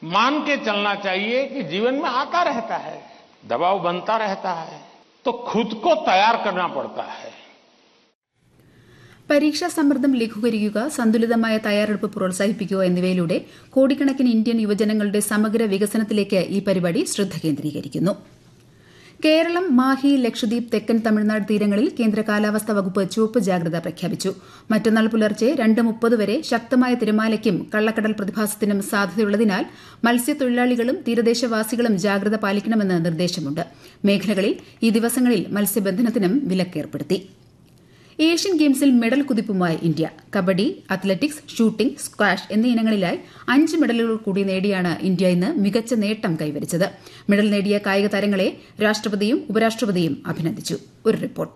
मान के चलना चाहिए कि जीवन में आता रहता है दबाव बनता रहता है तो खुद को तैयार करना पड़ता है പരീക്ഷാ സമ്മർദ്ദം ലഘൂകരിക്കുക സന്തുലിതമായ തയ്യാറെടുപ്പ് പ്രോത്സാഹിപ്പിക്കുക എന്നിവയിലൂടെ കോടിക്കണക്കിന് ഇന്ത്യൻ യുവജനങ്ങളുടെ സമഗ്ര വികസനത്തിലേക്ക് ഈ പരിപാടി ശ്രദ്ധ കേന്ദ്രീകരിക്കുന്നു കേരളം മാഹി ലക്ഷദ്വീപ് തെക്കൻ തമിഴ്നാട് തീരങ്ങളിൽ കേന്ദ്ര കാലാവസ്ഥാ വകുപ്പ് ചുവപ്പ് ജാഗ്രത പ്രഖ്യാപിച്ചു മറ്റന്നാൾ പുലർച്ചെ രണ്ട് മുപ്പത് വരെ ശക്തമായ തിരമാലയ്ക്കും കള്ളക്കടൽ പ്രതിഭാസത്തിനും സാധ്യതയുള്ളതിനാൽ മത്സ്യത്തൊഴിലാളികളും തീരദേശവാസികളും ജാഗ്രത പാലിക്കണമെന്ന് നിർദ്ദേശമുണ്ട് മേഖലകളിൽ ഈ ദിവസങ്ങളിൽ മത്സ്യബന്ധനത്തിനും വിലക്കേർപ്പെടുത്തി ഏഷ്യൻ ഗെയിംസിൽ മെഡൽ കുതിപ്പുമായി India kabaddi athletics shooting squash എന്നീ ഇനങ്ങളിലായി അഞ്ച് മെഡലുകൾ കൂടി നേടിയാണ് ഇന്ത്യ ഇന്ന് മികച്ച നേട്ടം കൈവരിച്ചത് മെഡൽ നേടിയ കായിക താരങ്ങളെ രാഷ്ട്രപതിയും ഉപരാഷ്ട്രപതിയും അഭിനന്ദിച്ചു ഒരു റിപ്പോർട്ട്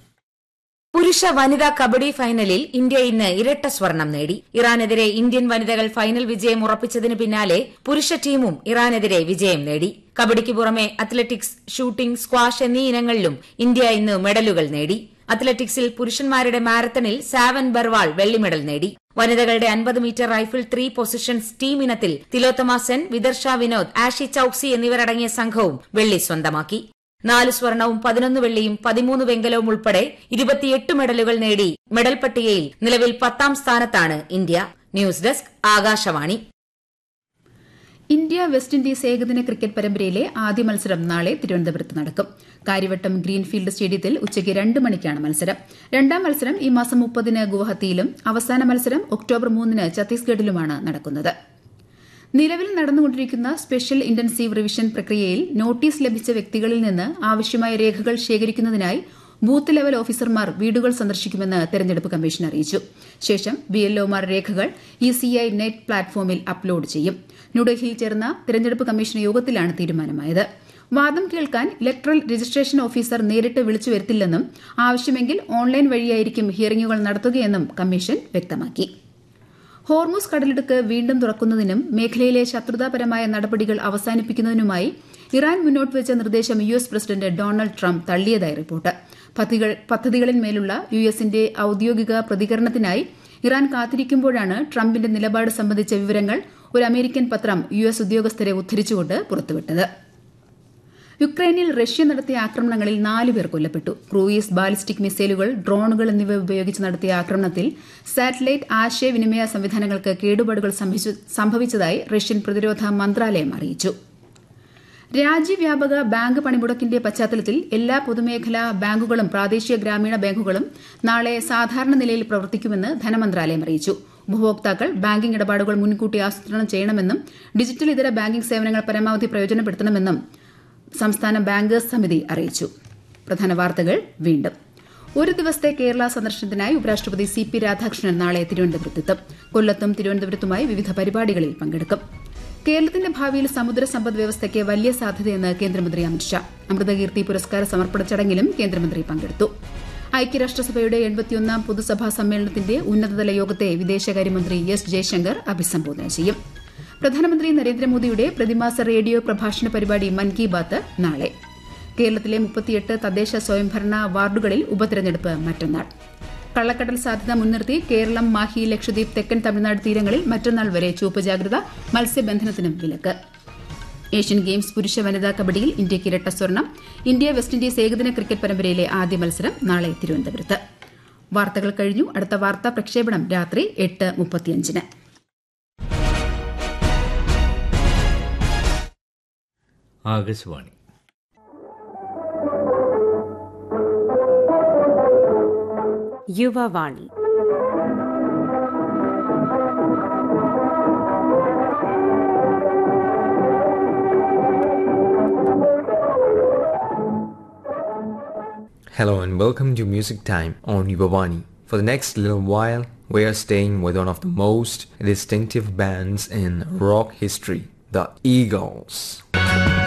പുരുഷ വനിതാ കബഡി ഫൈനലിൽ ഇന്ത്യ ഇന്ന് ഇരട്ട സ്വർണം നേടി ഇറാനെതിരെ ഇന്ത്യൻ വനിതകൾ ഫൈനൽ വിജയം ഉറപ്പിച്ചതിന് പിന്നാലെ പുരുഷ ടീമും ഇറാനെതിരെ വിജയം നേടി കബഡിക്ക് പുറമെ അത്ലറ്റിക്സ് ഷൂട്ടിംഗ് സ്ക്വാഷ് എന്നീ ഇനങ്ങളിലും ഇന്ത്യ ഇന്ന് മെഡലുകൾ നേടി അത്ലറ്റിക്സിൽ പുരുഷന്മാരുടെ മാരത്തണിൽ സാവൻ ബർവാൾ വെള്ളി മെഡൽ നേടി വനിതകളുടെ അൻപത് metre rifle three positions team ഇനത്തിൽ തിലോത്തമ സെൻ വിദർഷ വിനോദ് ആഷി ചൌക്സി എന്നിവരടങ്ങിയ സംഘവും വെള്ളി സ്വന്തമാക്കി നാല് സ്വർണവും പതിനൊന്ന് വെള്ളിയും പതിമൂന്ന് വെങ്കലവും ഉൾപ്പെടെ ഇരുപത്തിയെട്ട് മെഡലുകൾ നേടി മെഡൽ പട്ടികയിൽ നിലവിൽ പത്താം സ്ഥാനത്താണ് India news desk Akashvani India West Indies ഏകദിന ക്രിക്കറ്റ് പരമ്പരയിലെ ആദ്യ മത്സരം നാളെ തിരുവനന്തപുരത്ത് നടക്കും കാര്യവട്ടം ഗ്രീൻഫീൽഡ് സ്റ്റേഡിയത്തിൽ ഉച്ചയ്ക്ക് രണ്ട് മണിക്കാണ് മത്സരം രണ്ടാം മത്സരം ഈ മാസം മുപ്പതിന് ഗുവാഹത്തിയിലും അവസാന മത്സരം ഒക്ടോബർ മൂന്നിന് ഛത്തീസ്ഗഡിലുമാണ് നടക്കുന്നത് നിലവിൽ നടന്നുകൊണ്ടിരിക്കുന്ന സ്പെഷ്യൽ ഇന്റൻസീവ് റിവിഷൻ പ്രക്രിയയിൽ നോട്ടീസ് ലഭിച്ച വ്യക്തികളിൽ നിന്ന് ആവശ്യമായ രേഖകൾ ശേഖരിക്കുന്നതിനായി ബൂത്ത് ലെവൽ ഓഫീസർമാർ വീടുകൾ സന്ദർശിക്കുമെന്ന് തെരഞ്ഞെടുപ്പ് കമ്മീഷൻ അറിയിച്ചു ശേഷം ബിഎൽഒമാർ രേഖകൾ ഇസിഐ നെറ്റ് പ്ലാറ്റ്ഫോമിൽ അപ്ലോഡ് ചെയ്യും ന്യൂഡൽഹിയിൽ ചേർന്ന തെരഞ്ഞെടുപ്പ് കമ്മീഷൻ യോഗത്തിലാണ് തീരുമാനമായത് വാദം കേൾക്കാൻ ഇലക്ട്രൽ രജിസ്ട്രേഷൻ ഓഫീസർ നേരിട്ട് വിളിച്ചു വരുത്തില്ലെന്നും ആവശ്യമെങ്കിൽ ഓൺലൈൻ വഴിയായിരിക്കും ഹിയറിംഗുകൾ നടത്തുകയെന്നും കമ്മീഷൻ വ്യക്തമാക്കി ഹോർമൂസ് കടലിടുക്ക് വീണ്ടും തുറക്കുന്നതിനും മേഖലയിലെ ശത്രുതാപരമായ നടപടികൾ അവസാനിപ്പിക്കുന്നതിനുമായി ഇറാൻ മുന്നോട്ട് വെച്ച നിർദ്ദേശം U S president Donald Trump തള്ളിയതായി റിപ്പോർട്ട് പദ്ധതികളിന്മേലുള്ള യു എസിന്റെ ഔദ്യോഗിക പ്രതികരണത്തിനായി ഇറാൻ കാത്തിരിക്കുമ്പോഴാണ് ട്രംപിന്റെ നിലപാട് സംബന്ധിച്ച വിവരങ്ങൾ ഒരു അമേരിക്കൻ പത്രം യു എസ് ഉദ്യോഗസ്ഥരെ ഉദ്ധരിച്ചുകൊണ്ട് പുറത്തുവിട്ടത് യുക്രൈനിൽ റഷ്യ നടത്തിയ ആക്രമണങ്ങളിൽ നാല് പേർ കൊല്ലപ്പെട്ടു ക്രൂയിസ് ബാലിസ്റ്റിക് മിസൈലുകൾ ഡ്രോണുകൾ എന്നിവ ഉപയോഗിച്ച് നടത്തിയ ആക്രമണത്തിൽ സാറ്റലൈറ്റ് ആശയവിനിമയ സംവിധാനങ്ങൾക്ക് കേടുപാടുകൾ സംഭവിച്ചതായി റഷ്യൻ പ്രതിരോധ മന്ത്രാലയം അറിയിച്ചു രാജ്യവ്യാപക ബാങ്ക് പണിമുടക്കിന്റെ പശ്ചാത്തലത്തിൽ എല്ലാ പൊതുമേഖലാ ബാങ്കുകളും പ്രാദേശിക ഗ്രാമീണ ബാങ്കുകളും നാളെ സാധാരണ നിലയിൽ പ്രവർത്തിക്കുമെന്ന് ധനമന്ത്രാലയം അറിയിച്ചു ഉപഭോക്താക്കൾ ബാങ്കിംഗ് ഇടപാടുകൾ മുൻകൂട്ടി ആസൂത്രണം ചെയ്യണമെന്നും ഡിജിറ്റൽ ഇതര ബാങ്കിംഗ് സേവനങ്ങൾ പരമാവധി പ്രയോജനപ്പെടുത്തണമെന്നും സംസ്ഥാന ബാങ്കേഴ്സ് സമിതി അറിയിച്ചു പ്രധാന വാർത്തകൾ വീണ്ടും ഒരു ദിവസത്തെ കേരള സന്ദർശനത്തിനായി ഉപരാഷ്ട്രപതി സി പി രാധാകൃഷ്ണൻ നാളെ തിരുവനന്തപുരത്തെത്തും കൊല്ലത്തും തിരുവനന്തപുരത്തുമായി വിവിധ പരിപാടികളിൽ പങ്കെടുക്കും കേരളത്തിന്റെ ഭാവിയിൽ സമുദ്ര സമ്പദ് വ്യവസ്ഥയ്ക്ക് വലിയ സാധ്യതയെന്ന് കേന്ദ്രമന്ത്രി അമിത്ഷാ അമൃതകീർത്തി പുരസ്കാര സമർപ്പണ ചടങ്ങിലും കേന്ദ്രമന്ത്രി പങ്കെടുത്തു ഐക്യരാഷ്ട്രസഭയുടെ എൺപത്തിയൊന്നാം പൊതുസഭാ സമ്മേളനത്തിന്റെ ഉന്നതതല യോഗത്തെ വിദേശകാര്യമന്ത്രി എസ് ജയശങ്കർ അഭിസംബോധന ചെയ്യും പ്രധാനമന്ത്രി നരേന്ദ്രമോദിയുടെ പ്രതിമാസ റേഡിയോ പ്രഭാഷണ പരിപാടി മൻ കി ബാത്ത് നാളെ കേരളത്തിലെ മുപ്പത്തിയെട്ട് തദ്ദേശ സ്വയംഭരണ വാർഡുകളിൽ ഉപതെരഞ്ഞെടുപ്പ് മറ്റന്നാൾ കള്ളക്കടൽ സാധ്യത മുൻനിർത്തി കേരളം മാഹി ലക്ഷദ്വീപ് തെക്കൻ തമിഴ്നാട് തീരങ്ങളിൽ മറ്റന്നാൾ വരെ ചുവപ്പ് ജാഗ്രത മത്സ്യബന്ധനത്തിനും വിലക്ക് ഏഷ്യൻ ഗെയിംസ് പുരുഷ വനിതാ കബഡിയിൽ ഇന്ത്യയ്ക്ക് ഇരട്ട സ്വർണം ഇന്ത്യ വെസ്റ്റ് ഇൻഡീസ് ഏകദിന ക്രിക്കറ്റ് പരമ്പരയിലെ ആദ്യ മത്സരം നാളെ തിരുവനന്തപുരത്ത് വാർത്തകൾ കഴിഞ്ഞു അടുത്ത വാർത്താ പ്രക്ഷേപണം രാത്രി എട്ട് മുപ്പത്തിയഞ്ചിന് Akashvani Yuvavani Hello and welcome to Music Time on Yuvavani. For the next little while, we are staying with one of the most distinctive bands in rock history, the Eagles.